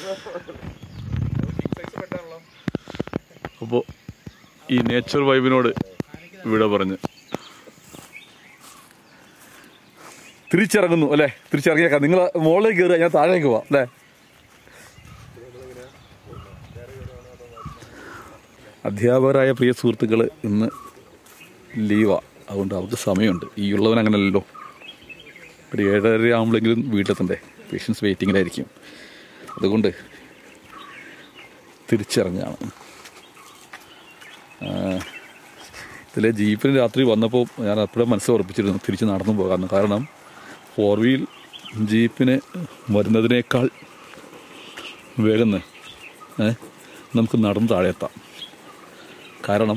അപ്പോൾ ഈ നേച്ചർ വൈബിനോട് ഇവിടെ പറഞ്ഞ് തിരിച്ചിറങ്ങുന്നു അല്ലേ തിരിച്ചിറങ്ങിയേക്കാം നിങ്ങൾ മുകളിലേക്ക് കയറുക ഞാൻ താഴേക്ക് പോവാം അല്ലേ അധ്യാപകരായ പ്രിയ സുഹൃത്തുക്കൾ ഇന്ന് ലീവാ അതുകൊണ്ട് അവർക്ക് സമയമുണ്ട് ഈ ഉള്ളവൻ അങ്ങനെയല്ലല്ലോ ഒരു ഏഴര ആകുമ്പോഴെങ്കിലും വീട്ടിലെത്തണ്ടേ പേഷ്യൻസ് വെയിറ്റിങ്ങിലായിരിക്കും അതുകൊണ്ട് തിരിച്ചിറങ്ങുകയാണ് ഇതിലെ ജീപ്പിന് രാത്രി വന്നപ്പോൾ ഞാൻ അപ്പോഴേ മനസ്സ് ഉറപ്പിച്ചിരുന്നു തിരിച്ച് നടന്നു പോകാമെന്ന് കാരണം ഫോർ വീൽ ജീപ്പിന് വരുന്നതിനേക്കാൾ വേഗം ഏ, നമുക്ക് നടന്ന് താഴെ എത്താം കാരണം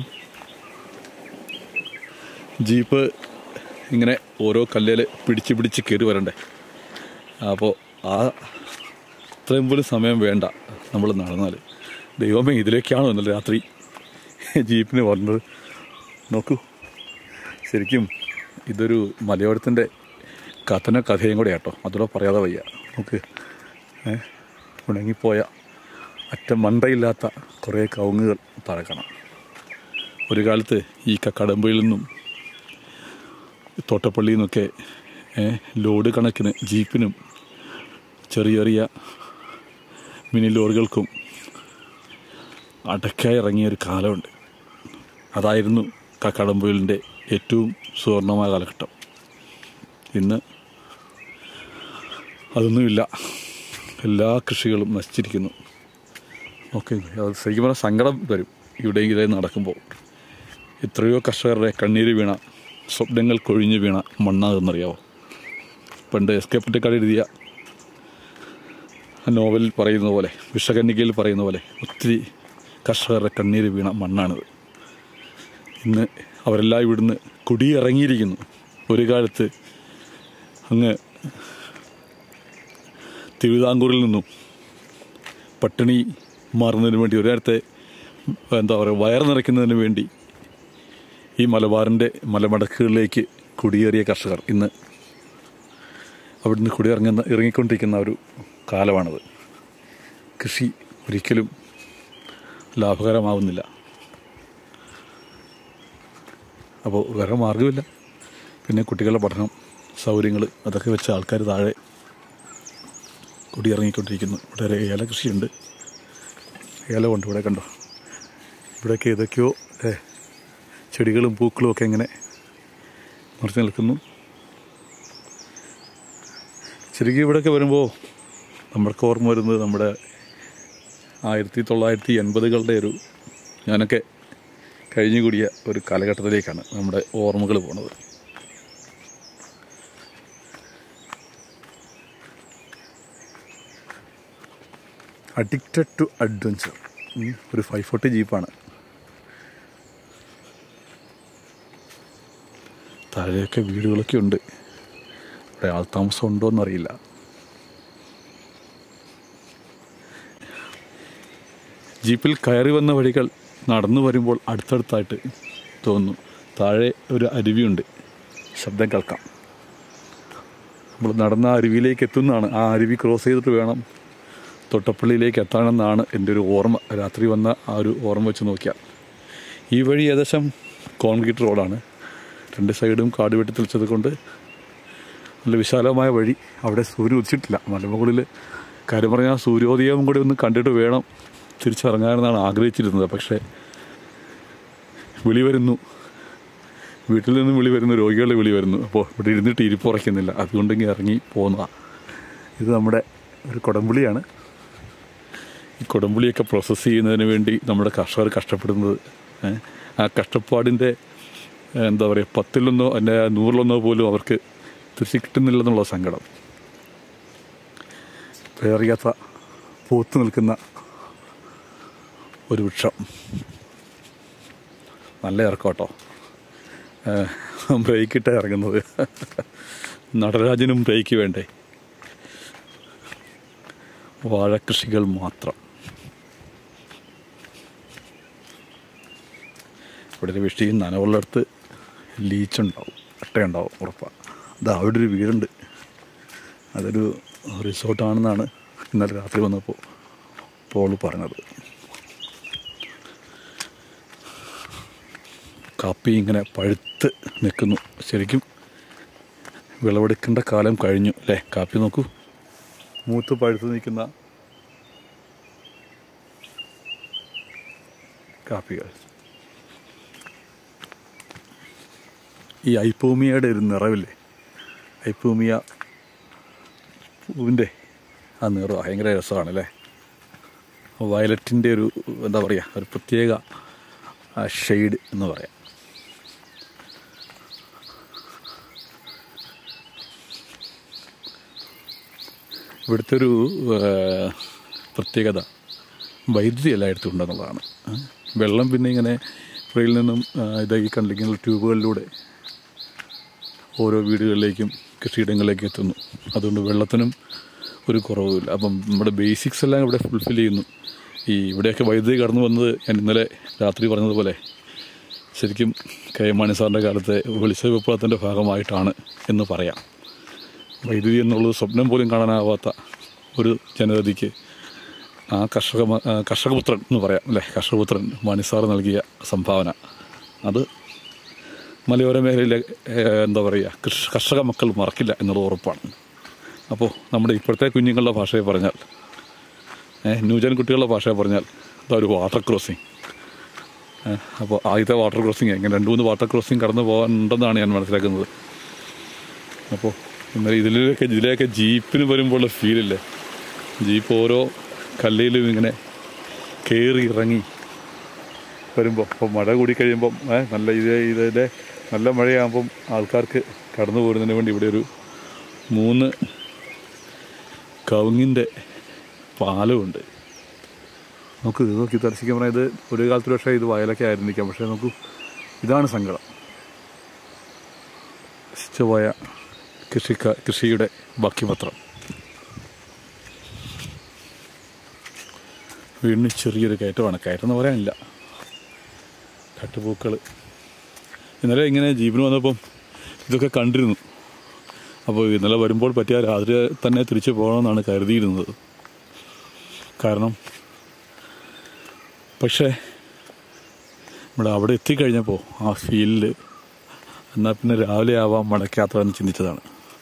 ജീപ്പ് ഇങ്ങനെ ഓരോ കല്ലേൽ പിടിച്ച് പിടിച്ച് കയറി വരണ്ടേ അപ്പോൾ ആ അത്രയും പോലും സമയം വേണ്ട നമ്മൾ നടന്നാൽ ദൈവമേ ഇതിലേക്കാണോ ഇന്നലെ രാത്രി ജീപ്പിന് വന്നത് നോക്കൂ ശരിക്കും ഇതൊരു മലയോരത്തിൻ്റെ കഥന കഥയും കൂടെ കേട്ടോ അതോടെ പറയാതെ വയ്യ നോക്ക് ഏ ഉണങ്ങിപ്പോയ അറ്റ മണ്ടയില്ലാത്ത കുറേ കവുങ്ങുകൾ താഴെ കാണാം ഒരു കാലത്ത് ഈ കക്കടമ്പയിൽ നിന്നും തോട്ടപ്പള്ളിയിൽ നിന്നൊക്കെ ഏ, ലോഡ് കണക്കിന് ജീപ്പിനും ചെറിയ ചെറിയ മിനി ലോറികൾക്കും അടക്കായി ഇറങ്ങിയ ഒരു കാലമുണ്ട് അതായിരുന്നു കക്കടമ്പൊയിലിൻ്റെ ഏറ്റവും സുവർണമായ കാലഘട്ടം ഇന്ന് അതൊന്നുമില്ല എല്ലാ കൃഷികളും നശിച്ചിരിക്കുന്നു ഓക്കെ അത് ശരിക്കും പറഞ്ഞാൽ സങ്കടം വരും ഇവിടെ ഇതേ നടക്കുമ്പോൾ എത്രയോ കർഷകരുടെ കണ്ണീര് വീണ സ്വപ്നങ്ങൾ കൊഴിഞ്ഞു വീണ മണ്ണാതെന്നറിയാവോ പണ്ട് എസ് കെ പൊറ്റക്കാട് എഴുതിയ ആ നോവലിൽ പറയുന്ന പോലെ വിഷകന്യകയിൽ പറയുന്ന പോലെ ഒത്തിരി കർഷകരുടെ കണ്ണീര് വീണ മണ്ണാണിത് ഇന്ന് അവരെല്ലാം ഇവിടുന്ന് കുടിയിറങ്ങിയിരിക്കുന്നു ഒരു കാലത്ത് അങ്ങ് തിരുവിതാംകൂറിൽ നിന്നും പട്ടിണി മാറുന്നതിന് വേണ്ടി ഒരു നേരത്തെ എന്താ പറയുക വയറ് നിറയ്ക്കുന്നതിന് വേണ്ടി ഈ മലബാറിൻ്റെ മലമടക്കുകളിലേക്ക് കുടിയേറിയ കർഷകർ ഇന്ന് അവിടുന്ന് കുടിയിറങ്ങുന്ന ഇറങ്ങിക്കൊണ്ടിരിക്കുന്ന ഒരു കാലമാണത് കൃഷി ഒരിക്കലും ലാഭകരമാവുന്നില്ല അപ്പോൾ വേറെ മാർഗമില്ല പിന്നെ കുട്ടികളുടെ പഠനം സൗകര്യങ്ങൾ അതൊക്കെ വെച്ച് ആൾക്കാർ താഴെ കുടിയിറങ്ങിക്കൊണ്ടിരിക്കുന്നു ഇവിടെ ഒരു ഏല കൃഷിയുണ്ട് ഏലമുണ്ട് ഇവിടെ കണ്ടോ ഇവിടെയൊക്കെ ഏതൊക്കെയോ ഏ, ചെടികളും പൂക്കളും ഒക്കെ ഇങ്ങനെ നിറച്ച് നിൽക്കുന്നു ശരിക്കും ഇവിടെയൊക്കെ വരുമ്പോൾ നമ്മൾക്ക് ഓർമ്മ വരുന്നത് നമ്മുടെ ആയിരത്തി തൊള്ളായിരത്തി എൺപതുകളുടെ ഒരു ഞാനൊക്കെ കഴിഞ്ഞുകൂടിയ ഒരു കാലഘട്ടത്തിലേക്കാണ് നമ്മുടെ ഓർമ്മകൾ പോണത് അഡിക്റ്റഡ് ടു അഡ്വഞ്ചർ ഒരു ഫൈവ് ഫോർട്ടി ജീപ്പാണ് താഴെയൊക്കെ വീടുകളൊക്കെ ഉണ്ട് ഇവിടെ ആൾ താമസം ഉണ്ടോ എന്നറിയില്ല ജീപ്പിൽ കയറി വന്ന വഴികൾ നടന്നു വരുമ്പോൾ അടുത്തടുത്തായിട്ട് തോന്നുന്നു താഴെ ഒരു അരുവിയുണ്ട് ശബ്ദം കേൾക്കാം നമ്മൾ നടന്ന ആ അരുവിയിലേക്ക് എത്തുന്നതാണ് ആ അരുവി ക്രോസ് ചെയ്തിട്ട് വേണം തൊട്ടപ്പള്ളിയിലേക്ക് എത്താനെന്നാണ് എൻ്റെ ഒരു ഓർമ്മ രാത്രി വന്ന ആ ഒരു ഓർമ്മ വെച്ച് നോക്കിയാൽ ഈ വഴി ഏകദേശം കോൺക്രീറ്റ് റോഡാണ് രണ്ട് സൈഡും കാട് വെട്ടി തെളിച്ചത് കൊണ്ട് നല്ല വിശാലമായ വഴി അവിടെ സൂര്യൻ ഉദിച്ചിട്ടില്ല മലമുകളിൽ കാര്യം പറഞ്ഞാൽ സൂര്യോദയം കൂടി ഒന്ന് കണ്ടിട്ട് വേണം തിരിച്ചിറങ്ങാനെന്നാണ് ആഗ്രഹിച്ചിരുന്നത് പക്ഷേ വിളി വരുന്നു വീട്ടിൽ നിന്ന് വിളി വരുന്നു രോഗികളുടെ വിളി വരുന്നു അപ്പോൾ ഇവിടെ ഇരുന്നിട്ട് ഇരിപ്പുറയ്ക്കുന്നില്ല അതുകൊണ്ടെങ്കിൽ ഇറങ്ങി പോകുന്നതാണ് ഇത് നമ്മുടെ ഒരു കുടംപുളിയാണ് ഈ കുടംപുളിയൊക്കെ പ്രോസസ്സ് ചെയ്യുന്നതിന് വേണ്ടി നമ്മുടെ കർഷകർ കഷ്ടപ്പെടുന്നത് ഏ, ആ കഷ്ടപ്പാടിൻ്റെ ഏ, എന്താ പറയുക പത്തിലൊന്നോ അല്ലെ നൂറിലൊന്നോ പോലും അവർക്ക് തിരിച്ച് കിട്ടുന്നില്ലെന്നുള്ള സങ്കടം പേറിയാത്ത പൂത്തു നിൽക്കുന്ന ഒരു വൃക്ഷം നല്ല ഇറക്കം കേട്ടോ ബ്രേക്കിട്ട് ഇറങ്ങുന്നത് നടരാജനും ബ്രേക്ക് വേണ്ടേ വാഴക്കൃഷികൾ മാത്രം ഇവിടെ ഒരു വിഷയം നനവുള്ളിടത്ത് ലീച്ചുണ്ടാവും അട്ടയുണ്ടാവും ഉറപ്പാണ് അത് അവിടെ ഒരു വീടുണ്ട് അതൊരു റിസോർട്ടാണെന്നാണ് ഇന്നലെ രാത്രി വന്നപ്പോൾ പോൾ പറഞ്ഞത് കാപ്പി ഇങ്ങനെ പഴുത്ത് നിൽക്കുന്നു ശരിക്കും വിളവെടുക്കേണ്ട കാലം കഴിഞ്ഞു അല്ലേ കാപ്പി നോക്കൂ മൂത്ത് പഴുത്ത് നിൽക്കുന്ന കാപ്പികൾ ഈ ഐപ്പൂമിയയുടെ ഒരു നിറവില്ലേ ഐപ്പൂമിയ പൂവിൻ്റെ ആ നിറം ഭയങ്കര രസമാണ് അല്ലേ വയലറ്റിൻ്റെ ഒരു എന്താ പറയുക ഒരു പ്രത്യേക ഷെയ്ഡ് എന്ന് പറയാം ഇവിടുത്തെ ഒരു ആ, പ്രത്യേകത വൈദ്യുതി എല്ലായിടത്തും ഉണ്ടെന്നുള്ളതാണ് ആ, വെള്ളം പിന്നെ ഇങ്ങനെ പുഴയിൽ നിന്നും ആ, ഇതായി കണ്ടിരിക്കുന്ന ട്യൂബുകളിലൂടെ ഓരോ വീടുകളിലേക്കും കൃഷിയിടങ്ങളിലേക്കും എത്തുന്നു അതുകൊണ്ട് വെള്ളത്തിനും ഒരു കുറവുമില്ല അപ്പം നമ്മുടെ ബേസിക്സ് എല്ലാം ഇവിടെ ഫുൾഫിൽ ചെയ്യുന്നു ഈ ഇവിടെയൊക്കെ വൈദ്യുതി കടന്നു വന്നത് ഞാൻ ഇന്നലെ രാത്രി പറഞ്ഞതുപോലെ ശരിക്കും കെ എം മാണി സാറിൻ്റെ കാലത്തെ വെളിച്ച വിപ്ലവത്തിൻ്റെ ഭാഗമായിട്ടാണ് എന്ന് പറയാം വൈദ്യുതി എന്നുള്ളത് സ്വപ്നം പോലും കാണാനാവാത്ത ഒരു ജനതയ്ക്ക് ആ കർഷക മ- ആ കർഷകപുത്രൻ എന്ന് പറയാം അല്ലേ കർഷകപുത്രൻ മാണിസാർ നൽകിയ സംഭാവന അത് മലയോര മേഖലയിലെ ഏഹ്, എന്താ പറയുക കൃഷ കർഷക മക്കൾ മറക്കില്ല എന്നുള്ളത് ഉറപ്പാണ് അപ്പോൾ നമ്മുടെ ഇപ്പോഴത്തെ കുഞ്ഞുങ്ങളുടെ ഭാഷയെ പറഞ്ഞാൽ ഏഹ്, ന്യൂജൻ കുട്ടികളുടെ ഭാഷയെ പറഞ്ഞാൽ അതാ ഒരു വാട്ടർ ക്രോസിങ് അപ്പോൾ ആദ്യത്തെ വാട്ടർ ക്രോസിങ് എങ്ങനെ രണ്ട് മൂന്ന് വാട്ടർ ക്രോസിങ് കടന്നു പോകാനുണ്ടെന്നാണ് ഞാൻ മനസ്സിലാക്കുന്നത് അപ്പോൾ ഇന്നലെ ഇതിലൊക്കെ ഇതിലെയൊക്കെ ജീപ്പിന് വരുമ്പോഴുള്ള ഫീലില്ലേ ജീപ്പ് ഓരോ കല്ലിലും ഇങ്ങനെ കയറി ഇറങ്ങി വരുമ്പോൾ അപ്പോൾ മഴ കൂടി കഴിയുമ്പം ഏ, നല്ല ഇത് ഇതിലെ നല്ല മഴയാകുമ്പം ആൾക്കാർക്ക് കടന്നു പോരുന്നതിന് വേണ്ടി ഇവിടെ ഒരു മൂന്ന് കവുങ്ങിൻ്റെ പാലമുണ്ട് നോക്ക് ഇത് നോക്കി തലശിക്കാൻ പറഞ്ഞാൽ ഇത് ഒരു കാലത്ത് പക്ഷേ ഇത് വയലൊക്കെ ആയിരുന്നിരിക്കാം പക്ഷേ നോക്കൂ ഇതാണ് സങ്കടം നശിച്ചുപോയ കൃഷിക്ക കൃഷിയുടെ ബാക്കി പത്രം വീണ്ടും ചെറിയൊരു കയറ്റമാണ് കയറ്റം എന്ന് പറയാനില്ല കട്ടുപൂക്കൾ ഇന്നലെ ഇങ്ങനെ ജീപ്പിന് വന്നപ്പം ഇതൊക്കെ കണ്ടിരുന്നു അപ്പോൾ ഇന്നലെ വരുമ്പോൾ പറ്റിയ രാത്രി തന്നെ തിരിച്ചു പോകണമെന്നാണ് കരുതിയിരുന്നത് കാരണം പക്ഷേ നമ്മൾ അവിടെ എത്തിക്കഴിഞ്ഞപ്പോൾ ആ ഫീൽഡിൽ എന്നാൽ പിന്നെ രാവിലെ ആവാം മടക്കയാത്ര എന്ന് ചിന്തിച്ചതാണ്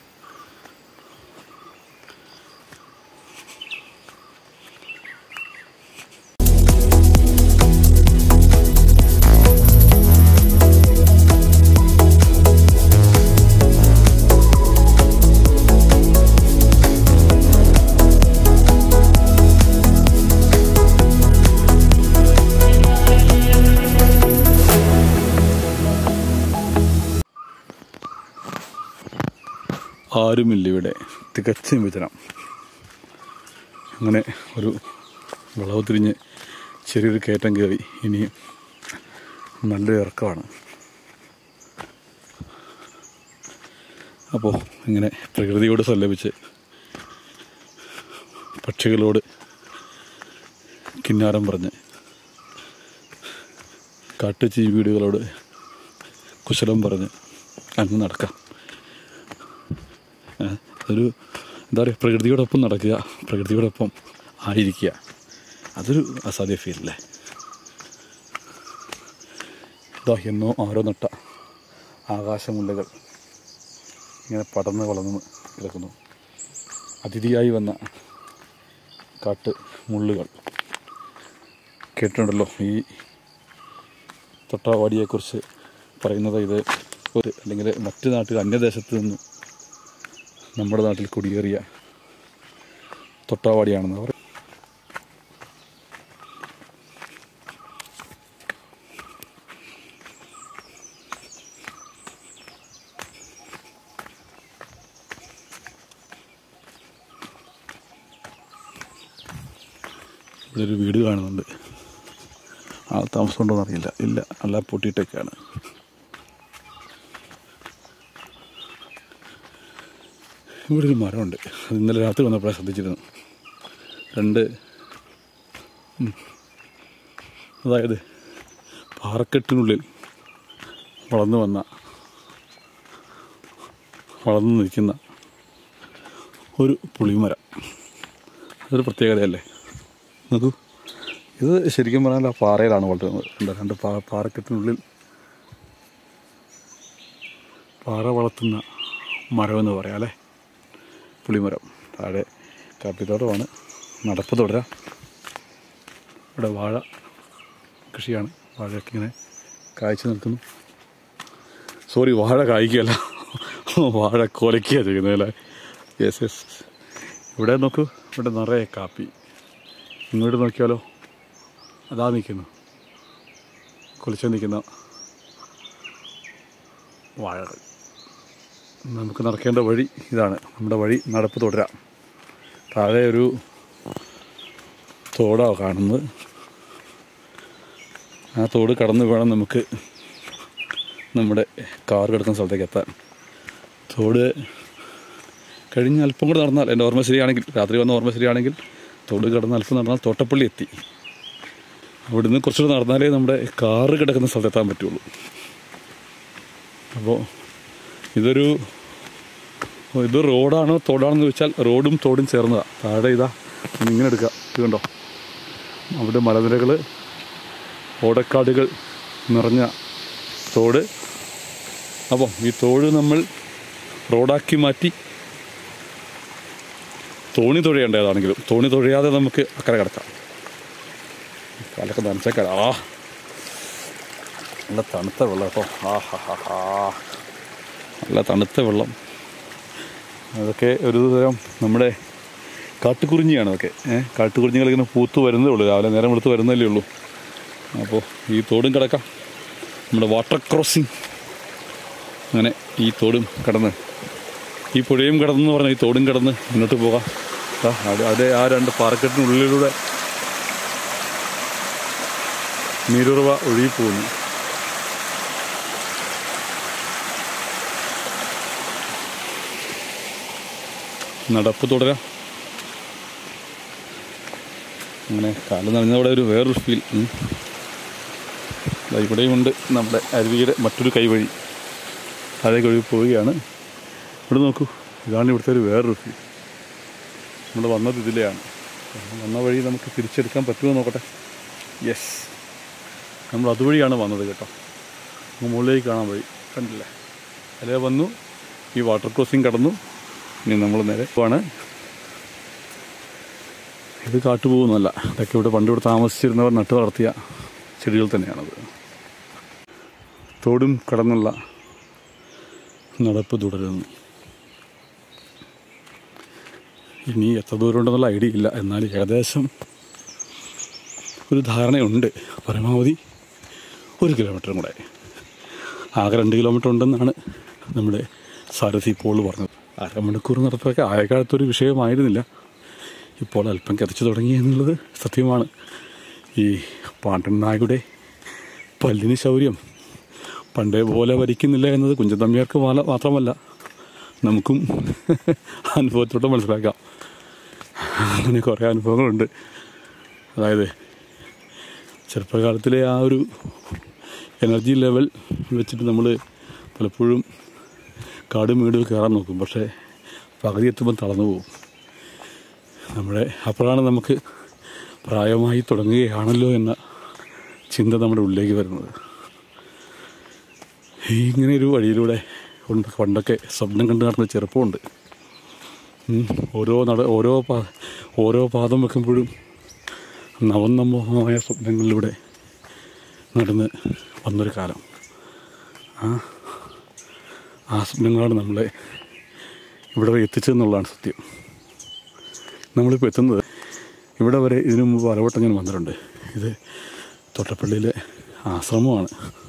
ആരുമില്ല ഇവിടെ തികച്ചും വിതരണം അങ്ങനെ ഒരു വിളവ് തിരിഞ്ഞ് ചെറിയൊരു കയറ്റം കയറി ഇനിയും നല്ലൊരു ഇറക്കമാണ് അപ്പോൾ ഇങ്ങനെ പ്രകൃതിയോട് സല്ലപിച്ച് പക്ഷികളോട് കിന്നാരം പറഞ്ഞ് കാട്ടുചീവീടുകളോട് കുശലം പറഞ്ഞ് അങ്ങ് നടക്കാം ഏ, ഒരു എന്താ പറയുക പ്രകൃതിയോടൊപ്പം നടക്കുക പ്രകൃതിയോടൊപ്പം ആയിരിക്കുക അതൊരു അസാധ്യ ഫീലല്ലേ ഇതാ എന്നോ ആരോ നട്ട ആകാശമുല്ലകൾ ഇങ്ങനെ പടർന്ന് വളർന്ന് കിടക്കുന്നു അതിഥിയായി വന്ന കാട്ട് മുള്ളുകൾ കേട്ടിട്ടുണ്ടല്ലോ ഈ തൊട്ടാവാടിയെക്കുറിച്ച് പറയുന്നത് ഇത് ഒരു അല്ലെങ്കിൽ മറ്റു നാട്ടിൽ അന്യദേശത്ത് നിന്ന് നമ്മുടെ നാട്ടിൽ കുടിയേറിയ തൊട്ടാവാടിയാണെന്ന് അവർ ഇവിടെ ഒരു വീട് കാണുന്നുണ്ട് ആൾ താമസമുണ്ടോയെന്ന് അറിയില്ല ഇല്ല അല്ല പൊട്ടിയിട്ടൊക്കെയാണ് ഇവിടെ ഒരു മരമുണ്ട് അത് ഇന്നലെ രാത്രി വന്നപ്പോഴാണ് ശ്രദ്ധിച്ചിരുന്നു രണ്ട് ഉം, അതായത് പാറക്കെട്ടിനുള്ളിൽ വളർന്നു വന്ന വളർന്നു നിൽക്കുന്ന ഒരു പുളിമരം അതൊരു പ്രത്യേകതയല്ലേ നോക്കൂ ഇത് ശരിക്കും പറഞ്ഞാൽ ആ പാറയിലാണ് വളരുന്നത് എന്താ രണ്ട് പാ പാറക്കെട്ടിനുള്ളിൽ പാറ വളർത്തുന്ന മരമെന്ന് പറയാം അല്ലേ പുളിമരം താഴെ കാപ്പിത്തോട്ടമാണ് നടപ്പ് തുടരാം ഇവിടെ വാഴ കൃഷിയാണ് വാഴയൊക്കെ ഇങ്ങനെ കായ്ച്ചു നിൽക്കുന്നു സോറി വാഴ കായ്ക്കുകയല്ല വാഴ കൊലയ്ക്കുക ചെയ്യുന്നത് അല്ലേ യെസ് യെസ് ഇവിടെ നോക്കൂ ഇവിടെ നിറയെ കാപ്പി ഇങ്ങോട്ട് നോക്കിയാലോ അതാ നിൽക്കുന്നു കുളിച്ച് നിൽക്കുന്ന വാഴകൾ നമുക്ക് നടക്കേണ്ട വഴി ഇതാണ് നമ്മുടെ വഴി നടപ്പ് തുടരാം താഴെ ഒരു തോടാണ് കാണുന്നത് ആ തോട് കടന്ന് വേണം നമുക്ക് നമ്മുടെ കാർ കിടക്കുന്ന സ്ഥലത്തേക്ക് എത്താൻ തോട് കഴിഞ്ഞ് അല്പം കൂടെ നടന്നാൽ എൻ്റെ ഓർമ്മ ശരിയാണെങ്കിൽ രാത്രി വന്ന ഓർമ്മ ശരിയാണെങ്കിൽ തോട് കടന്ന് അല്പം നടന്നാൽ തോട്ടപ്പള്ളി എത്തി അവിടുന്ന് കുറച്ചുകൂടെ നടന്നാലേ നമ്മുടെ കാറ് കിടക്കുന്ന സ്ഥലത്തെത്താൻ പറ്റുള്ളൂ അപ്പോൾ ഇതൊരു ഇത് റോഡാണോ തോടാണെന്ന് ചോദിച്ചാൽ റോഡും തോടും ചേർന്നതാണ് താഴെ ഇതാ ഇങ്ങനെ എടുക്കുക ഇത് കണ്ടോ അവിടെ മലനിരകൾ ഓടക്കാടുകൾ നിറഞ്ഞ തോട് അപ്പോൾ ഈ തോട് നമ്മൾ റോഡാക്കി മാറ്റി തോണി തുഴയേണ്ടതാണെങ്കിലും തോണി തുഴയാതെ നമുക്ക് അക്കരെ കിടക്കാം കാലൊക്കെ നനച്ചേക്കാം ആ നല്ല തണുത്ത വെള്ളം കേട്ടോ ആ ഹാ ഹാ ഹാ നല്ല തണുത്ത വെള്ളം അതൊക്കെ ഒരു തരം നമ്മുടെ കാട്ടുകുറിഞ്ഞിയാണ് അതൊക്കെ ഏഹ് കാട്ടുകുറിഞ്ഞികൾ ഇങ്ങനെ പൂത്ത് വരുന്നതേ ഉള്ളൂ രാവിലെ നേരം എടുത്ത് വരുന്നതല്ലേ ഉള്ളൂ അപ്പോൾ ഈ തോടും കിടക്കാം നമ്മുടെ വാട്ടർ ക്രോസിങ് അങ്ങനെ ഈ തോടും കടന്ന് ഈ പുഴയും കടന്നെന്ന് പറഞ്ഞാൽ ഈ തോടും കടന്ന് മുന്നോട്ട് പോകാം ദാ അത് അതേ ആ രണ്ട് പാറക്കെട്ടിനുള്ളിലൂടെ നീരുറവ ഒഴുകി പോകുന്നു നടപ്പ് തുടരാം അങ്ങനെ കാലം നനഞ്ഞതോടെ ഒരു വേറൊരു ഫീൽ ഉം. ദാ ഇവിടെയുമുണ്ട് നമ്മുടെ അരുവിയുടെ മറ്റൊരു കൈവഴി താഴേക്ക് ഒഴുകി പോവുകയാണ് ഇവിടെ നോക്കൂ ഇതാണ് ഇവിടുത്തെ ഒരു വേറൊരു ഫീൽ നമ്മൾ വന്നത് ഇതിലെയാണ് വന്ന വഴി നമുക്ക് തിരിച്ചെടുക്കാൻ പറ്റുമോ നോക്കട്ടെ യെസ് നമ്മൾ അതുവഴിയാണ് വന്നത് കേട്ടോ അങ്ങ് മുകളിലേക്ക് കാണാൻ വഴി കണ്ടില്ലേ അതിലെ വന്നു ഈ വാട്ടർ ക്രോസിങ് കടന്നു ഇനി നമ്മൾ നേരെ പോവാണ് ഇത് കാട്ടുപോകുന്നല്ല ഇതൊക്കെ ഇവിടെ പണ്ട് ഇവിടെ താമസിച്ചിരുന്നവർ നട്ടു വളർത്തിയ ചെടികൾ തന്നെയാണത് തോടും കടന്നുള്ള നടപ്പ് തുടരുന്നു ഇനി എത്ര ദൂരം ഉണ്ടെന്നുള്ള ഐഡിയ ഇല്ല എന്നാൽ ഏകദേശം ഒരു ധാരണയുണ്ട് പരമാവധി ഒരു കിലോമീറ്ററും കൂടെ ആകെ രണ്ട് കിലോമീറ്റർ ഉണ്ടെന്നാണ് നമ്മുടെ സാരഥി പോൾ പറഞ്ഞത് അരമണിക്കൂർ നടപ്പൊക്കെ ആയ കാലത്തൊരു വിഷയമായിരുന്നില്ല ഇപ്പോൾ അല്പം കിതച്ചു തുടങ്ങി എന്നുള്ളത് സത്യമാണ് ഈ പാണ്ഡൻ നായയുടെ പല്ലിന് ശൗര്യം പണ്ടേ പോലെ വരിക്കുന്നില്ല എന്നത് കുഞ്ചത്തമ്മിയാർക്ക് മാല മാത്രമല്ല നമുക്കും അനുഭവത്തോടെ മനസ്സിലാക്കാം അങ്ങനെ കുറേ അനുഭവങ്ങളുണ്ട് അതായത് ചെറുപ്പകാലത്തിലെ ആ ഒരു എനർജി ലെവൽ വെച്ചിട്ട് നമ്മൾ പലപ്പോഴും കാടും വീടും കയറാൻ നോക്കും പക്ഷേ പകുതി എത്തുമ്പോൾ തളർന്നു പോകും നമ്മുടെ അപ്പോഴാണ് നമുക്ക് പ്രായമായി തുടങ്ങുകയാണല്ലോ എന്ന ചിന്ത നമ്മുടെ ഉള്ളിലേക്ക് വരുന്നത് ഈ ഇങ്ങനെ ഒരു വഴിയിലൂടെ ഉണ്ട് പണ്ടൊക്കെ സ്വപ്നം കണ്ട് നടന്ന ചെറുപ്പമുണ്ട് ഉം, ഓരോ നട ഓരോ പാ ഓരോ പാദം വെക്കുമ്പോഴും നവനമോഹമായ സ്വപ്നങ്ങളിലൂടെ നടന്ന് വന്നൊരു കാലം ആ ആ സ്വപ്നങ്ങളാണ് നമ്മളെ ഇവിടെ വരെ എത്തിച്ചതെന്നുള്ളതാണ് സത്യം നമ്മളിപ്പോൾ എത്തുന്നത് ഇവിടെ വരെ ഇതിനു മുമ്പ് പലവട്ടം ഞാൻ വന്നിട്ടുണ്ട് ഇത് തൊട്ടപ്പള്ളിയിലെ ആശ്രമമാണ്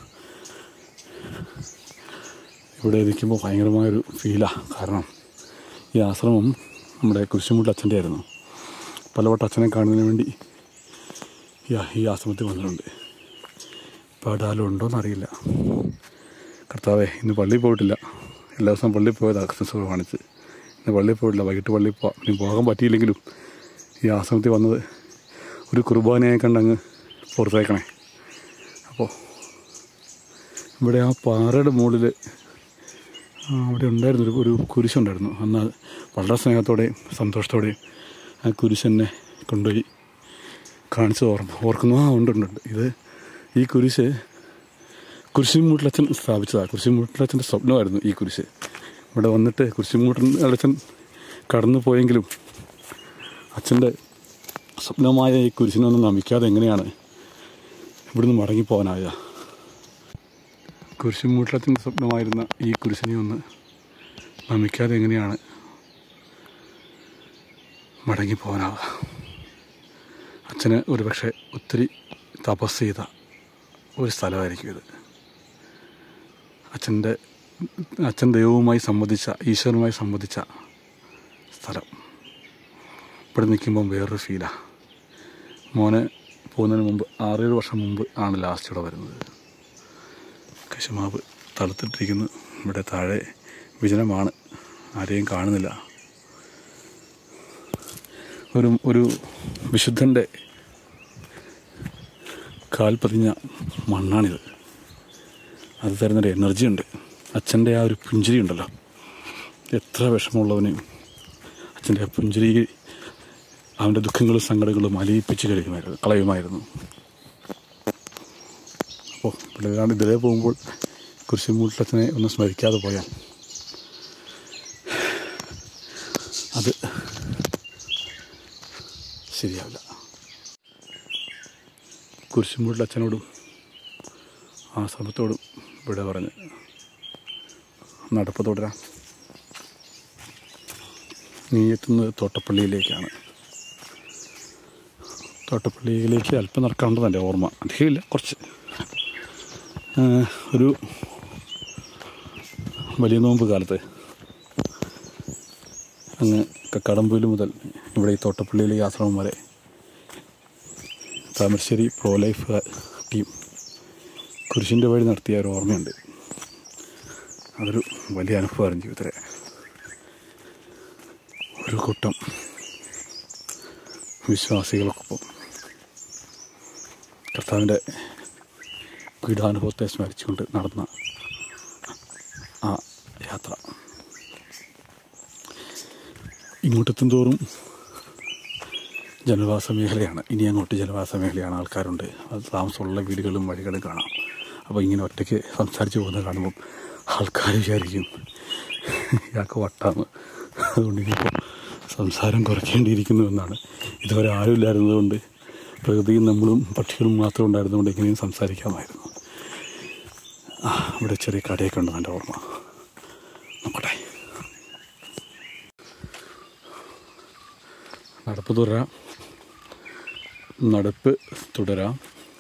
ഇവിടെ ഇരിക്കുമ്പോൾ ഭയങ്കരമായൊരു ഫീലാണ് കാരണം ഈ ആശ്രമം നമ്മുടെ കുരിശുമുട്ട് അച്ഛൻ്റെ ആയിരുന്നു പലവട്ടം അച്ഛനെ കാണുന്നതിന് വേണ്ടി ഈ ഈ ആശ്രമത്തിൽ വന്നിട്ടുണ്ട് ഇപ്പോൾ അവിടെ ആരും ഉണ്ടോയെന്ന് അറിയില്ല കർത്താവേ ഇന്ന് പള്ളിയിൽ പോയിട്ടില്ല എല്ലാ ദിവസവും പള്ളിയിൽ പോയതാണ് ക്രിസ്മസ് കാണിച്ച് ഇന്ന് പള്ളിയിൽ പോയിട്ടില്ല വൈകിട്ട് പള്ളിയിൽ പോവാം ഇനി പോകാൻ പറ്റിയില്ലെങ്കിലും ഈ ആശ്രമത്തിൽ വന്നത് ഒരു കുർബാനയെ കണ്ടങ്ങ് പുറത്തേക്കണേ അപ്പോൾ ഇവിടെ ആ പാറയുടെ മുകളിൽ ആ, അവിടെ ഉണ്ടായിരുന്നു ഒരു ഒരു കുരിശുണ്ടായിരുന്നു അന്ന് അത് വളരെ സ്നേഹത്തോടെയും സന്തോഷത്തോടെയും ആ കുരിശെന്നെ കൊണ്ടുപോയി കാണിച്ച് ഓർമ്മ ഓർക്കുന്നു ആ ഉണ്ട് ഉണ്ട് ഉണ്ട് ഇത് ഈ കുരിശ് കുരിശിമൂട്ടിലച്ഛൻ സ്ഥാപിച്ചതാണ് കുരിശിമൂട്ടിലച്ഛൻ്റെ സ്വപ്നമായിരുന്നു ഈ കുരിശ് ഇവിടെ വന്നിട്ട് കുരിശിമൂട്ടിലച്ഛൻ കടന്നു പോയെങ്കിലും അച്ഛൻ്റെ സ്വപ്നമായ ഈ കുരിശിനൊന്നും നമിക്കാതെ എങ്ങനെയാണ് ഇവിടുന്ന് മടങ്ങിപ്പോകാനായ കുരിശിമൂട്ടിലച്ഛൻ്റെ സ്വപ്നമായിരുന്ന ഈ കുരിശിനെ ഒന്ന് നമിക്കാതെ എങ്ങനെയാണ് മടങ്ങിപ്പോകാനാവുക അച്ഛന് ഒരുപക്ഷെ ഒത്തിരി തപസ് ചെയ്ത ഒരു സ്ഥലമായിരിക്കും ഇത് അച്ഛൻ്റെ അച്ഛൻ ദൈവവുമായി സംബന്ധിച്ച ഈശ്വരനുമായി സംബന്ധിച്ച സ്ഥലം ഇവിടെ നിൽക്കുമ്പം വേറൊരു ഫീലാണ് മോനെ പോകുന്നതിന് മുമ്പ് ആറേഴ് വർഷം മുമ്പ് ആണ് ലാസ്റ്റ് ഇവിടെ വരുന്നത് കശുമാവ് തളുത്തിട്ടിരിക്കുന്നു ഇവിടെ താഴെ വിജനമാണ് ആരെയും കാണുന്നില്ല ഒരു ഒരു വിശുദ്ധൻ്റെ കാൽ പതിഞ്ഞ മണ്ണാണിത് അത് തരുന്നൊരു എനർജി ഉണ്ട് അച്ഛൻ്റെ ആ ഒരു പുഞ്ചിരി ഉണ്ടല്ലോ എത്ര വിഷമമുള്ളവനെയും അച്ഛൻ്റെ ആ പുഞ്ചിരി അവൻ്റെ ദുഃഖങ്ങളും സങ്കടങ്ങളും അലിയിപ്പിച്ച് കഴിയുമായിരുന്നു കളയുമായിരുന്നു അപ്പോൾ ഇവിടെ ഏതാണ്ട് ഇതിലേ പോകുമ്പോൾ കുരിശുമൂട്ടിലച്ഛനെ ഒന്ന് സ്മരിക്കാതെ പോയാൽ അത് ശരിയാവില്ല കുരിശുമൂട്ടിൽ അച്ഛനോടും ആ സമയത്തോടും ഇവിടെ പറഞ്ഞ് നടപ്പ് തുടരാം നീ എത്തുന്നത് തോട്ടപ്പള്ളിയിലേക്കാണ് തോട്ടപ്പള്ളിയിലേക്ക് അല്പം നടക്കാനുണ്ടെന്ന് എൻ്റെ ഓർമ്മ അധികമില്ല കുറച്ച് ആ, ഒരു വലിയ നോമ്പ് കാലത്ത് അങ്ങ് കക്കാടംപൊയിൽ മുതൽ ഇവിടെ ഈ തോട്ടപ്പള്ളിയിലെ ഈ ആശ്രമം വരെ താമരശ്ശേരി പ്രോ ലൈഫ് ടീം കുരിശിൻ്റെ വഴി നടത്തിയ ഒരു ഓർമ്മയുണ്ട് അതൊരു വലിയ അനുഭവമായിരുന്നു ജീവിതത്തിലെ ഒരു കൂട്ടം വിശ്വാസികൾക്കൊപ്പം കർത്താവിൻ്റെ പീഠാനുഭവത്തെ സ്മരിച്ചുകൊണ്ട് നടന്ന ആ യാത്ര ഇങ്ങോട്ടെത്തും തോറും ജനവാസ മേഖലയാണ് ഇനി അങ്ങോട്ട് ജനവാസ മേഖലയാണ് ആൾക്കാരുണ്ട് അത് താമസമുള്ള വീടുകളും വഴികളും കാണാം അപ്പോൾ ഇങ്ങനെ ഒറ്റയ്ക്ക് സംസാരിച്ച് പോകുന്നത് കാണുമ്പം ആൾക്കാർ വിചാരിക്കും ഇയാൾക്ക് വട്ടാണ് അതുകൊണ്ട് ഇനിയിപ്പോൾ സംസാരം കുറയ്ക്കേണ്ടിയിരിക്കുന്നു എന്നാണ് ഇതുവരെ ആരും ഇല്ലായിരുന്നതുകൊണ്ട് പ്രകൃതിയും നമ്മളും പക്ഷികളും മാത്രം ഉണ്ടായിരുന്നതുകൊണ്ട് എങ്ങനെയും സംസാരിക്കാമായിരുന്നു ആ ഇവിടെ ചെറിയ കടയൊക്കെ ഉണ്ട് എൻ്റെ ഓർമ്മ നോക്കട്ടെ നടപ്പ് തുടരാം നടപ്പ് തുടരാം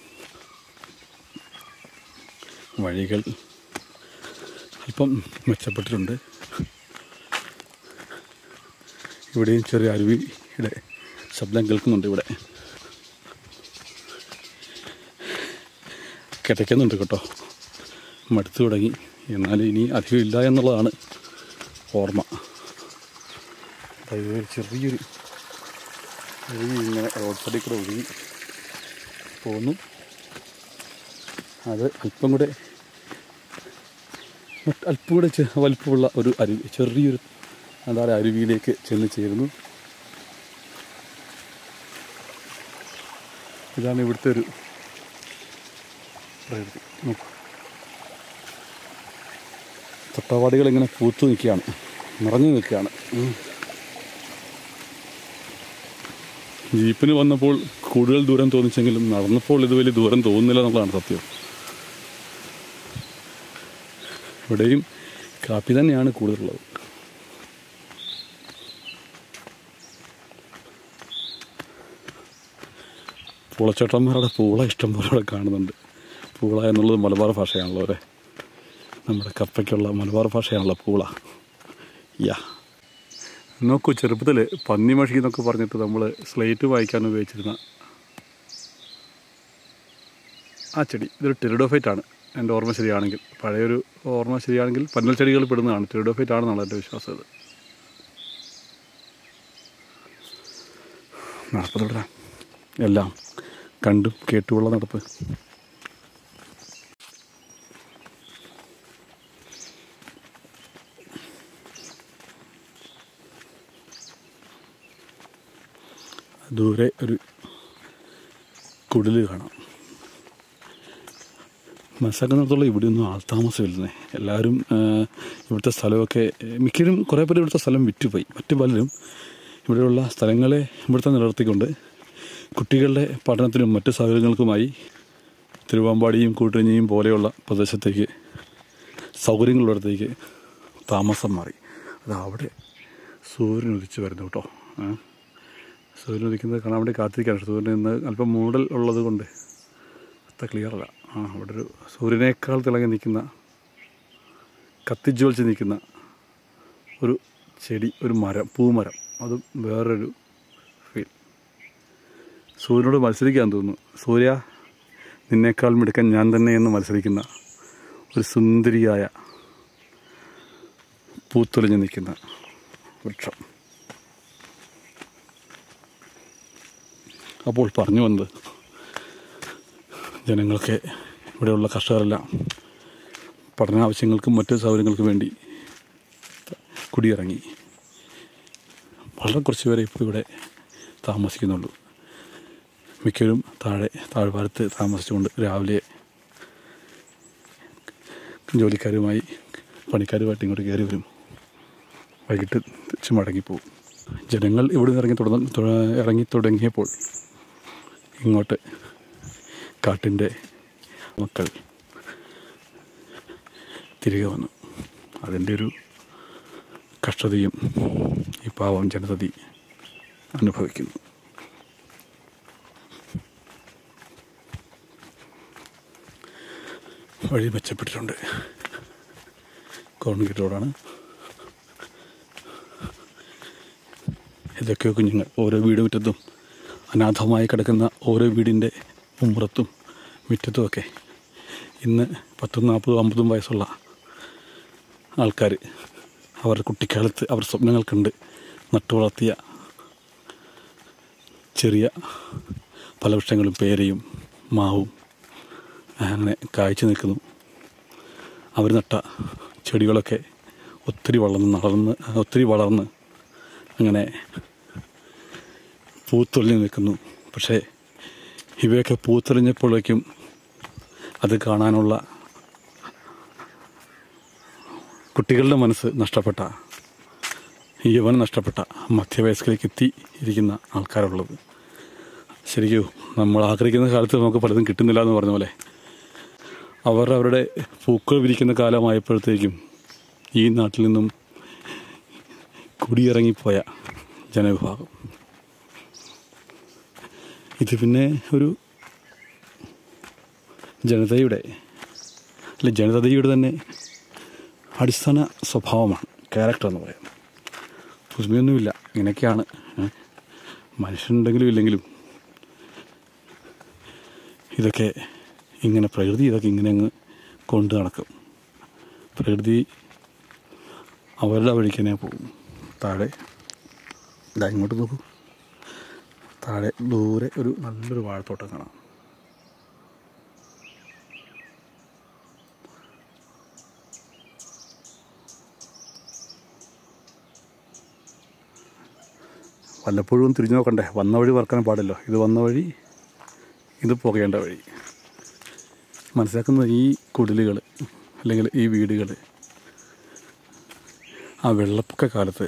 വഴികൾ അല്പം മെച്ചപ്പെട്ടിട്ടുണ്ട് ഇവിടെയും ചെറിയ അരുവിയുടെ ശബ്ദം കേൾക്കുന്നുണ്ട് ഇവിടെ കിടക്കുന്നുണ്ട് കേട്ടോ മടുത്തു തുടങ്ങി എന്നാലും ഇനി അധികം ഇല്ല എന്നുള്ളതാണ് ഓർമ്മ അതായത് ഒരു ചെറിയൊരു ഒഴുകി ഇങ്ങനെ റോഡ് സൈഡിൽ കൂടെ ഒഴുകി പോന്നു അത് അല്പം കൂടെ മറ്റ് അല്പം കൂടെ ചെ- വലിപ്പമുള്ള ഒരു അരുവി ചെറിയൊരു എന്താ പറയുക അരുവിയിലേക്ക് ചെന്ന് ചേരുന്നു ഇതാണ് ഇവിടുത്തെ ഒരു പ്രകൃതി നോക്കൂ തൊട്ടവാടികൾ ഇങ്ങനെ പൂത്തു നിൽക്കുകയാണ് നിറഞ്ഞു നിൽക്കുകയാണ് ഉം. ജീപ്പിന് വന്നപ്പോൾ കൂടുതൽ ദൂരം തോന്നിച്ചെങ്കിലും നടന്നപ്പോൾ ഇത് വലിയ ദൂരം തോന്നുന്നില്ല എന്നുള്ളതാണ് സത്യം ഇവിടെയും കാപ്പി തന്നെയാണ് കൂടുതലുള്ളത് പൂളച്ചേട്ടന്മാരുടെ പൂള ഇഷ്ടം പോലെ ഇവിടെ കാണുന്നുണ്ട് പൂള എന്നുള്ളത് മലബാർ ഭാഷയാണല്ലോ അല്ലേ നമ്മുടെ കപ്പയ്ക്കുള്ള മലബാർ ഭാഷയാണല്ലോ പൂള യാ നോക്കൂ ചെറുപ്പത്തിൽ പന്നിമഷി എന്നൊക്കെ പറഞ്ഞിട്ട് നമ്മൾ സ്ലേറ്റ് വായിക്കാൻ ഉപയോഗിച്ചിരുന്ന ആ ചെടി ഇതൊരു ടെറിഡോഫൈറ്റ് ആണ് എൻ്റെ ഓർമ്മ ശരിയാണെങ്കിൽ പഴയൊരു ഓർമ്മ ശരിയാണെങ്കിൽ പന്നൽ ചെടികൾ പെടുന്നതാണ് ടെറിഡോഫൈറ്റ് ആണെന്നാണ് എൻ്റെ വിശ്വാസം ഇത് നടപ്പ് തുടരാം എല്ലാം കണ്ടും കേട്ടുമുള്ള നടപ്പ് ദൂരെ ഒരു കുടിൽ കാണാം മനസ്സിലാക്കുന്നിടത്തോളം ഇവിടെ ഒന്നും ആൾതാമസമില്ലെന്നേ എല്ലാവരും ആ, ഇവിടുത്തെ സ്ഥലമൊക്കെ മിക്കവരും കുറേ പേര് ഇവിടുത്തെ സ്ഥലം വിറ്റുപോയി മറ്റു പലരും ഇവിടെയുള്ള സ്ഥലങ്ങളെ ഇവിടുത്തെ നിലനിർത്തിക്കൊണ്ട് കുട്ടികളുടെ പഠനത്തിനും മറ്റ് സൗകര്യങ്ങൾക്കുമായി തിരുവാമ്പാടിയും കൂട്ടുകഞ്ഞിയും പോലെയുള്ള പ്രദേശത്തേക്ക് സൗകര്യങ്ങളുള്ളിടത്തേക്ക് താമസം മാറി അത് അവിടെ സൂര്യൻ ഉദിച്ച് വരുന്നു കേട്ടോ ആ. സൂര്യൻ ഉദിക്കുന്നത് കാണാൻ വേണ്ടി കാത്തിരിക്കുകയാണ് സൂര്യൻ ഇന്ന് അല്പം മൂടൽ ഉള്ളത് കൊണ്ട് അത്ര ക്ലിയർ അല്ല ആ അവിടെ ഒരു സൂര്യനേക്കാൾ തിളങ്ങി നിൽക്കുന്ന കത്തിജ്വലിച്ച് നിൽക്കുന്ന ഒരു ചെടി ഒരു മരം പൂമരം അതും വേറൊരു ഫീൽ സൂര്യനോട് മത്സരിക്കാൻ തോന്നുന്നു സൂര്യ നിന്നേക്കാൾ മിടുക്കൻ ഞാൻ തന്നെ എന്ന് മത്സരിക്കുന്ന ഒരു സുന്ദരിയായ പൂത്തൊലിഞ്ഞ് നിൽക്കുന്ന വൃക്ഷം അപ്പോൾ പറഞ്ഞു വന്നത് ജനങ്ങൾക്ക് ഇവിടെയുള്ള കർഷകരെല്ലാം പഠനാവശ്യങ്ങൾക്കും മറ്റ് സൗകര്യങ്ങൾക്കും വേണ്ടി കുടിയിറങ്ങി വളരെ കുറച്ച് പേരെ ഇപ്പോൾ ഇവിടെ താമസിക്കുന്നുള്ളൂ മിക്കവരും താഴെ താഴ്വാരത്ത് താമസിച്ചുകൊണ്ട് രാവിലെ ജോലിക്കാരുമായി പണിക്കാരുമായിട്ട് ഇങ്ങോട്ട് കയറി വരും വൈകിട്ട് തിരിച്ച് മടങ്ങിപ്പോവും ജനങ്ങൾ ഇവിടെ നിന്ന് ഇറങ്ങി തുടങ്ങ തുട- ഇറങ്ങി തുടങ്ങിയപ്പോൾ ഇങ്ങോട്ട് കാട്ടിൻ്റെ മക്കൾ തിരികെ വന്നു അതിൻ്റെ ഒരു കഷ്ടതയും ഈ പാവം ജനതതി അനുഭവിക്കുന്നു വഴി മെച്ചപ്പെട്ടിട്ടുണ്ട് കോൺക്രീറ്റ് റോഡാണ് ഇതൊക്കെ കുഞ്ഞുങ്ങൾ ഓരോ വീട് മുറ്റത്തും അനാഥമായി കിടക്കുന്ന ഓരോ വീടിൻ്റെ ഉമ്മറത്തും മുറ്റത്തുമൊക്കെ ഇന്ന് പത്തും നാൽപ്പതും അമ്പതും വയസ്സുള്ള ആൾക്കാർ അവരുടെ കുട്ടിക്കാലത്ത് അവർ സ്വപ്നങ്ങൾ കണ്ട് നട്ടു വളർത്തിയ ചെറിയ പല വൃക്ഷങ്ങളും പേരയും മാവും അങ്ങനെ കായ്ച്ചു നിൽക്കുന്നു അവർ നട്ട ചെടികളൊക്കെ ഒത്തിരി വളർന്ന് നടന്ന് ഒത്തിരി വളർന്ന് അങ്ങനെ പൂത്തൊളിഞ്ഞ് നിൽക്കുന്നു പക്ഷേ ഇവയൊക്കെ പൂത്തൊളിഞ്ഞപ്പോഴേക്കും അത് കാണാനുള്ള കുട്ടികളുടെ മനസ്സ് നഷ്ടപ്പെട്ട യവൻ നഷ്ടപ്പെട്ട മധ്യവയസ്കലേക്ക് എത്തി ഇരിക്കുന്ന ആൾക്കാരുള്ളത് ശരിക്കും നമ്മൾ ആഗ്രഹിക്കുന്ന കാലത്ത് നമുക്ക് പലതും കിട്ടുന്നില്ല എന്ന് പറഞ്ഞ പോലെ അവർ അവരുടെ പൂക്കൾ വിരിക്കുന്ന കാലമായപ്പോഴത്തേക്കും ഈ നാട്ടിൽ നിന്നും കുടിയിറങ്ങിപ്പോയ ജനവിഭാഗം ഇത് പിന്നെ ഒരു ജനതയുടെ അല്ലെ ജനതയുടെ തന്നെ അടിസ്ഥാന സ്വഭാവമാണ് ക്യാരക്ടർ എന്ന് പറയുന്നത് പുതുമയൊന്നുമില്ല ഇങ്ങനെയൊക്കെയാണ് ഏ. മനുഷ്യനുണ്ടെങ്കിലും ഇല്ലെങ്കിലും ഇതൊക്കെ ഇങ്ങനെ പ്രകൃതി ഇതൊക്കെ ഇങ്ങനെ അങ്ങ് കൊണ്ട് നടക്കും പ്രകൃതി അവരുടെ വഴിക്ക് തന്നെ പോകും താഴെ ഇതാ ഇങ്ങോട്ട് നോക്കൂ താഴെ ദൂരെ ഒരു നല്ലൊരു വാഴത്തോട്ടം കാണാം വല്ലപ്പോഴും തിരിഞ്ഞു നോക്കണ്ടേ വന്ന വഴി മറക്കാൻ പാടില്ലോ ഇത് വന്ന വഴി ഇത് പോകേണ്ട വഴി മനസ്സിലാക്കുന്ന ഈ കുടിലുകൾ അല്ലെങ്കിൽ ഈ വീടുകൾ ആ വെള്ളപ്പൊക്ക കാലത്ത്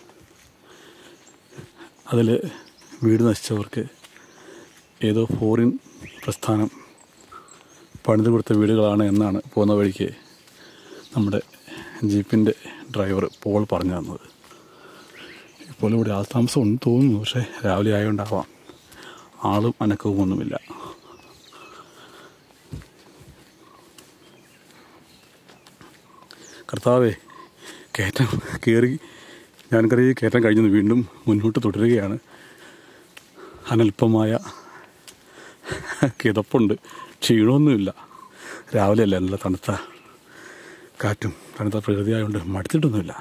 അതിൽ വീട് നശിച്ചവർക്ക് ഏതോ ഫോറിൻ പ്രസ്ഥാനം പണിത് കൊടുത്ത വീടുകളാണ് എന്നാണ് പോകുന്ന വഴിക്ക് നമ്മുടെ ജീപ്പിൻ്റെ ഡ്രൈവർ പോൾ പറഞ്ഞു തന്നത് ഇപ്പോൾ ഇവിടെ ആൾതാമസം ഉണ്ട് തോന്നുന്നു പക്ഷേ രാവിലെ ആയതുകൊണ്ടാവാം ആളും അനക്കവും ഒന്നുമില്ല കർത്താവേ കയറ്റം കയറി ഞാനറിയ കയറ്റം കഴിഞ്ഞു വീണ്ടും മുന്നോട്ട് തുടരുകയാണ് അനൽപമായ കിതപ്പുണ്ട് ക്ഷീണമൊന്നുമില്ല രാവിലെയല്ല നല്ല തണുത്ത കാറ്റും തണുത്ത പ്രകൃതിയായതുകൊണ്ട് മടുത്തിട്ടൊന്നുമില്ല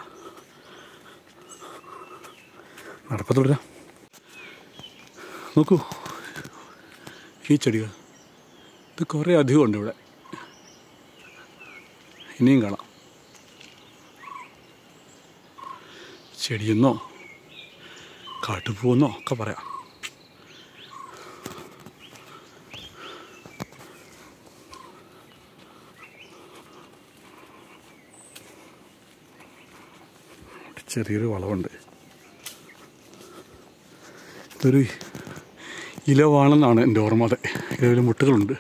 നടപ്പ തുടരാം നോക്കൂ ഈ ചെടികൾ ഇത് കുറേ അധികം ഉണ്ട് ഇവിടെ ഇനിയും കാണാം ചെടിയെന്നോ കാട്ടുപൂവെന്നോ ഒക്കെ പറയാം ചെറിയൊരു വളവുണ്ട് ഇതൊരു ഇലവാണെന്നാണ് എൻ്റെ ഓർമ്മ അതെ ഇലവിൽ മുട്ടുകളുണ്ട്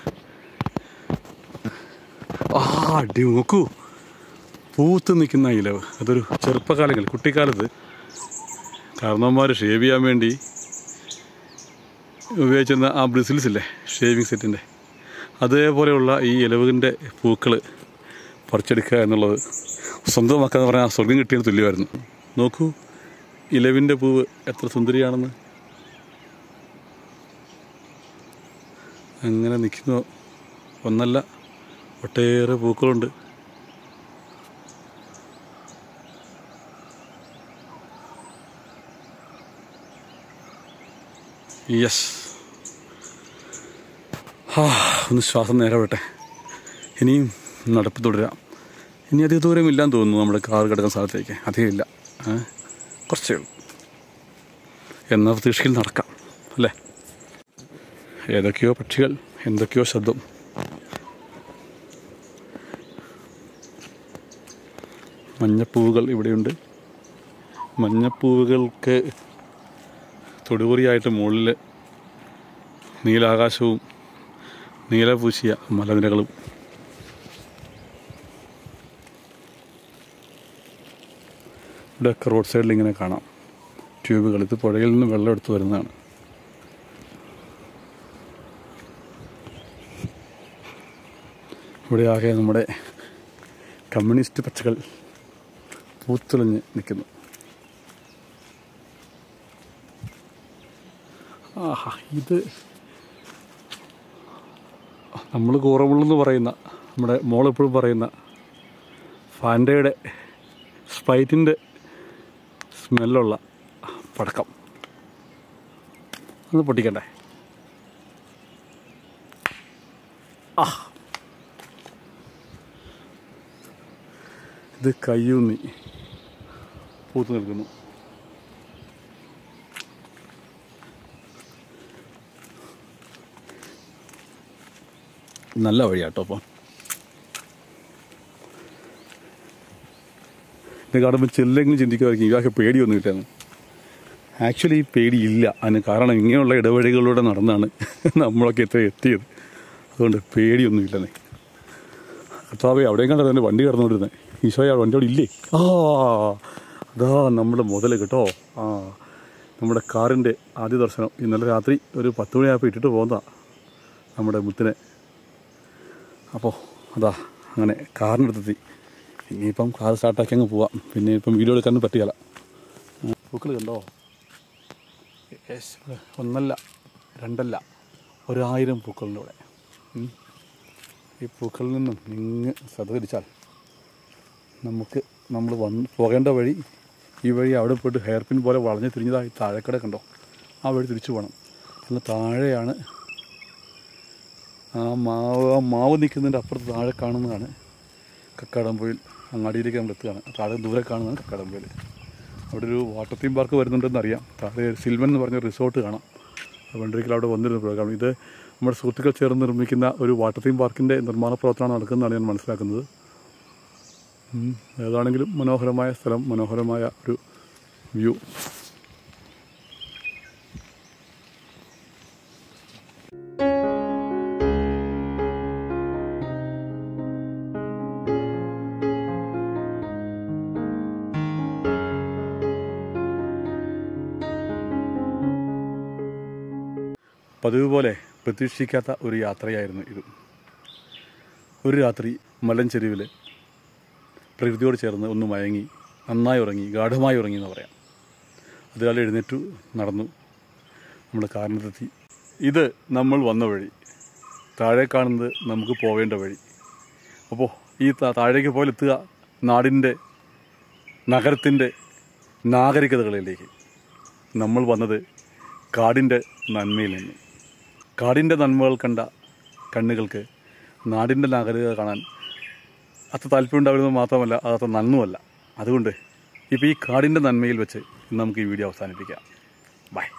ആ അടി നോക്കൂ പൂത്ത് നിൽക്കുന്ന ഇലവ് അതൊരു ചെറുപ്പകാലങ്ങൾ കുട്ടിക്കാലത്ത് കാരണവന്മാർ ഷേവ് ചെയ്യാൻ വേണ്ടി ഉപയോഗിച്ചിരുന്ന ആ ബ്രിസിൽസ് ഇല്ലേ ഷേവിങ് സെറ്റിൻ്റെ അതേപോലെയുള്ള ഈ ഇലവിൻ്റെ പൂക്കൾ പറിച്ചെടുക്കുക എന്നുള്ളത് സ്വന്തമാക്കുക എന്ന് പറഞ്ഞാൽ സ്വർഗം കിട്ടിയതിന് തുല്യമായിരുന്നു നോക്കൂ ഇലവിൻ്റെ പൂവ് എത്ര സുന്ദരിയാണെന്ന് അങ്ങനെ നിൽക്കുന്നു ഒന്നല്ല ഒട്ടേറെ പൂക്കളുണ്ട് യെസ് ആ ഒന്ന് ശ്വാസം നേരെ വിട്ടെ ഇനിയും നടപ്പ് തുടരാം ഇനി അധിക ദൂരം ഇല്ലാന്ന് തോന്നുന്നു നമ്മുടെ കാർ കിടക്കുന്ന സ്ഥലത്തേക്ക് അധികം ഇല്ല ഏ? കുറച്ചേ ഉള്ളൂ എന്ന പ്രതീക്ഷയിൽ നടക്കാം അല്ലേ ഏതൊക്കെയോ പക്ഷികൾ എന്തൊക്കെയോ ശബ്ദം മഞ്ഞപ്പൂവുകൾ ഇവിടെയുണ്ട് മഞ്ഞപ്പൂവുകൾക്ക് തൊടുപുറിയായിട്ട് മുകളിൽ നീലാകാശവും നീലപൂശിയ മലനിരകളും ഇവിടെയൊക്കെ റോഡ് സൈഡിൽ ഇങ്ങനെ കാണാം ട്യൂബുകൾ ഇത് പുഴയിൽ നിന്ന് വെള്ളം എടുത്ത് വരുന്നതാണ് ഇവിടെ ആകെ നമ്മുടെ കമ്മ്യൂണിസ്റ്റ് പച്ചകൾ പൂത്തുലഞ്ഞ് നിൽക്കുന്നു ആഹാ ഇത് നമ്മൾ കൂറമുള്ളെന്ന് പറയുന്ന നമ്മുടെ മോളെപ്പോഴും പറയുന്ന ഫാൻഡയുടെ സ്പൈറ്റിൻ്റെ സ്മെല്ലുള്ള പടക്കം ഒന്ന് പൊട്ടിക്കണ്ടേ ആ ഇത് കയ്യൂന്നി പൂത്ത് നിൽക്കുന്നു നല്ല വഴിയാട്ടോ അപ്പം ഇത് കാണുമ്പോൾ ചെല്ലെങ്കിലും ചിന്തിക്കുമായിരിക്കും ഇയാൾക്ക് പേടിയൊന്നും ഇല്ലെന്ന് ആക്ച്വലി പേടിയില്ല അതിന് കാരണം ഇങ്ങനെയുള്ള ഇടവഴികളിലൂടെ നടന്നാണ് നമ്മളൊക്കെ ഇത്ര എത്തിയത് അതുകൊണ്ട് പേടിയൊന്നും ഇല്ലെന്നേ കർത്താവേ അവിടെയും കണ്ടത് എൻ്റെ വണ്ടി കിടന്നുകൊണ്ടിരുന്നത് ഈശോയെ ആ വണ്ടി അവിടെ ഇല്ലേ ആ അതാ നമ്മുടെ മുതൽ കേട്ടോ ആ നമ്മുടെ കാറിൻ്റെ ആദ്യ ദർശനം ഇന്നലെ രാത്രി ഒരു പത്ത് മണിയായപ്പോൾ ഇട്ടിട്ട് പോകുന്നതാ നമ്മുടെ മുത്തിനെ അപ്പോൾ അതാ അങ്ങനെ കാറിനടുത്തെത്തി ഇനിയിപ്പം കാർ സ്റ്റാർട്ടാക്കി അങ്ങ് പോവാം പിന്നെ ഇപ്പം വീഡിയോ എടുക്കാനും പറ്റുകയില്ല പൂക്കൾ കണ്ടോ യെസ് ഒന്നല്ല രണ്ടല്ല ഒരായിരം പൂക്കളുണ്ട് ഇവിടെ ഉം. ഈ പൂക്കളിൽ നിന്നും നിങ്ങൾ ശ്രദ്ധ തിരിച്ചാൽ നമുക്ക് നമ്മൾ വന്ന് പോകേണ്ട വഴി ഈ വഴി അവിടെ പോയിട്ട് ഹെയർ പിൻ പോലെ വളഞ്ഞ് തിരിഞ്ഞതായി താഴെക്കട കണ്ടോ ആ വഴി തിരിച്ചു പോകണം എന്നാൽ താഴെയാണ് ആ മാവ് ആ മാവ് നിൽക്കുന്നതിൻ്റെ അപ്പുറത്ത് താഴെ കാണുന്നതാണ് കക്കാടംപൊയിൽ അങ്ങാടിയിലേക്ക് നമ്മൾ എത്തുകയാണ് താഴെ ദൂരെ കാണുന്നതാണ് കക്കാടംപൊയിൽ അവിടെ ഒരു വാട്ടർ തീം പാർക്ക് വരുന്നുണ്ടെന്ന് അറിയാം താഴെ സിൽവൻ എന്ന് പറഞ്ഞ റിസോർട്ട് കാണാം വണ്ടറിക്കൽ അവിടെ വന്നിരുന്ന പ്രോഗ്രാം ഇത് നമ്മുടെ സുഹൃത്തുക്കൾ ചേർന്ന് നിർമ്മിക്കുന്ന ഒരു വാട്ടർ തീം പാർക്കിൻ്റെ നിർമ്മാണ പ്രവർത്തനം നടക്കുന്നതാണ് ഞാൻ മനസ്സിലാക്കുന്നത് ഉം, ഏതാണെങ്കിലും മനോഹരമായ സ്ഥലം മനോഹരമായ ഒരു വ്യൂ പതിവ് പോലെ പ്രതീക്ഷിക്കാത്ത ഒരു യാത്രയായിരുന്നു ഇത് ഒരു രാത്രി മലഞ്ചെരുവിൽ പ്രകൃതിയോട് ചേർന്ന് ഒന്ന് മയങ്ങി നന്നായി ഉറങ്ങി ഗാഠമായി ഉറങ്ങി എന്ന് പറയാം അതുകാലം എഴുന്നേറ്റു നടന്നു നമ്മുടെ കാരണത്തെത്തി ഇത് നമ്മൾ വന്ന വഴി താഴെ കാണുന്നത് നമുക്ക് പോവേണ്ട വഴി അപ്പോൾ ഈ താ- താഴേക്ക് പോലെത്തുക നാടിൻ്റെ നഗരത്തിൻ്റെ നാഗരികതകളിലേക്ക് നമ്മൾ വന്നത് കാടിൻ്റെ നന്മയിൽ നിന്ന് കാടിൻ്റെ നന്മകൾ കണ്ട കണ്ണുകൾക്ക് നാടിൻ്റെ നാഗരികത കാണാൻ അത്ര താല്പര്യം ഉണ്ടാവുന്നത് മാത്രമല്ല അതത്ര നന്നുമല്ല അതുകൊണ്ട് ഇപ്പോൾ ഈ കാടിൻ്റെ നന്മയിൽ വെച്ച് നമുക്ക് ഈ വീഡിയോ അവസാനിപ്പിക്കാം ബൈ